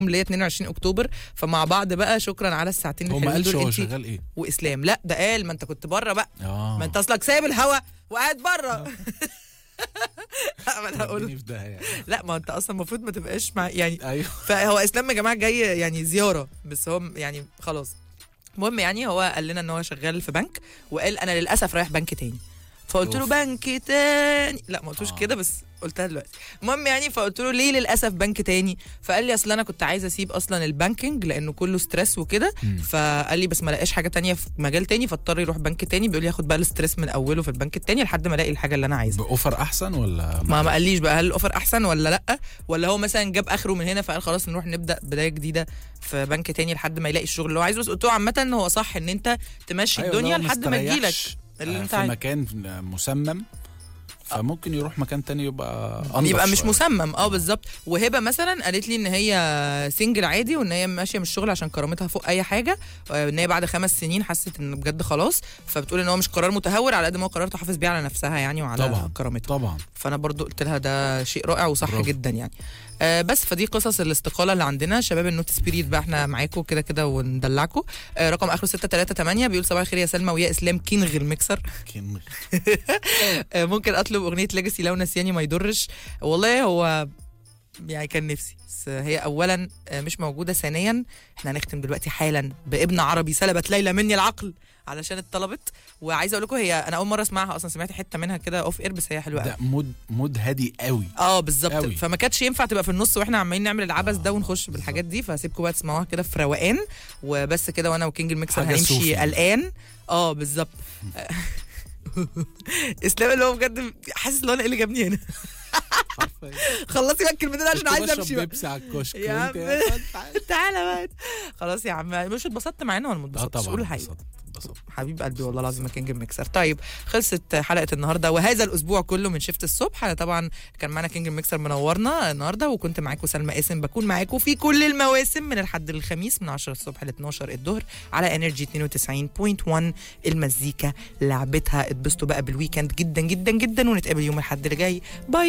اللي هي 22 اكتوبر فمع بعض بقى شكرا على الساعتين هو ما الحلوين قالش دول هو انتي شغال ايه واسلام لا ده قال ما انت كنت بره بقى اه ما انت اصلك سايب الهوا وقاعد بره لا ما انا هقول وديني في ده يعني. لا ما انت اصلا المفروض ما تبقاش مع يعني ايوه فهو اسلام يا جماعه جاي يعني زياره بس هو يعني خلاص المهم يعني هو قال لنا ان هو شغال في بنك وقال انا للاسف رايح بنك تاني فقلت له أوف. بنك تاني لا ما قلتوش آه. كده بس قلتها دلوقتي المهم يعني فقلت له ليه للاسف بنك تاني فقال لي اصل انا كنت عايزه اسيب اصلا البانكينج لانه كله ستريس وكده مم. فقال لي بس ما لقاش حاجه تانية في مجال تاني فاضطر يروح بنك تاني بيقول لي ياخد بقى الستريس من اوله في البنك التاني لحد ما الاقي الحاجه اللي انا عايزها باوفر احسن ولا ما ما قاليش بقى هل الاوفر احسن ولا لا ولا هو مثلا جاب اخره من هنا فقال خلاص نروح نبدا بدايه جديده في بنك تاني لحد ما يلاقي الشغل اللي هو عايزه بس قلت له عامه هو صح ان انت تمشي أيوة، الدنيا لو لحد ما تجيلك مستريحش، اللي آه، انت في عايزه مكان مسمم فممكن يروح مكان تاني يبقى أنضف يبقى مش شوية. مسمم اه بالظبط وهبه مثلا قالت لي ان هي سنجل عادي وان هي ماشيه من الشغل عشان كرامتها فوق اي حاجه وان هي بعد خمس سنين حست ان بجد خلاص فبتقول ان هو مش قرار متهور على قد ما هو قرار تحافظ بيه على نفسها يعني وعلى طبعا كرامتها طبعا فانا برضو قلت لها ده شيء رائع وصح برافو. جدا يعني آه بس فدي قصص الاستقاله اللي عندنا شباب النوت سبيريت بقى احنا معاكم كده كده وندلعكم آه رقم اخره 638 بيقول صباح الخير يا سلمى ويا اسلام كينغ المكسر كان آه ممكن اطلب اغنيه ليجاسي لو نسياني ما يضرش والله هو يعني كان نفسي بس هي اولا آه، مش موجوده ثانيا احنا هنختم دلوقتي حالا بابن عربي سلبت ليلى مني العقل علشان اتطلبت وعايزه اقول لكم هي انا اول مره اسمعها اصلا سمعت حته منها كده اوف اير بس هي حلوه قوي ده مود مود هادي قوي اه بالظبط قوي. فما كانتش ينفع تبقى في النص واحنا عمالين نعمل العبث ده ونخش بالحاجات دي فهسيبكم بقى تسمعوها كده في روقان وبس كده وانا وكينج الميكسر حاجة هنمشي صوفي. قلقان اه بالظبط اسلام اللي هو بجد حاسس ان هو انا ايه اللي جابني هنا خلصي بقى الكلمتين عشان عايزه امشي بقى بيبسي على الكشك يا وانت عم. قاعد- تعالى بقى خلاص يا عم مش اتبسطت معانا ولا ما اه اتبسطتش طبعا قول الحقيقه اتبسطت، اتبسطت. حبيب قلبي والله العظيم كينج الميكسر طيب خلصت حلقه النهارده وهذا الاسبوع كله من شفت الصبح انا طبعا كان معانا كينج الميكسر منورنا النهارده وكنت معاكم سلمى قاسم بكون معاكم في كل المواسم من الحد للخميس من 10 الصبح ل 12 الظهر على انرجي 92.1 المزيكا لعبتها اتبسطوا بقى بالويكند جدا جدا جدا ونتقابل يوم الاحد اللي جاي باي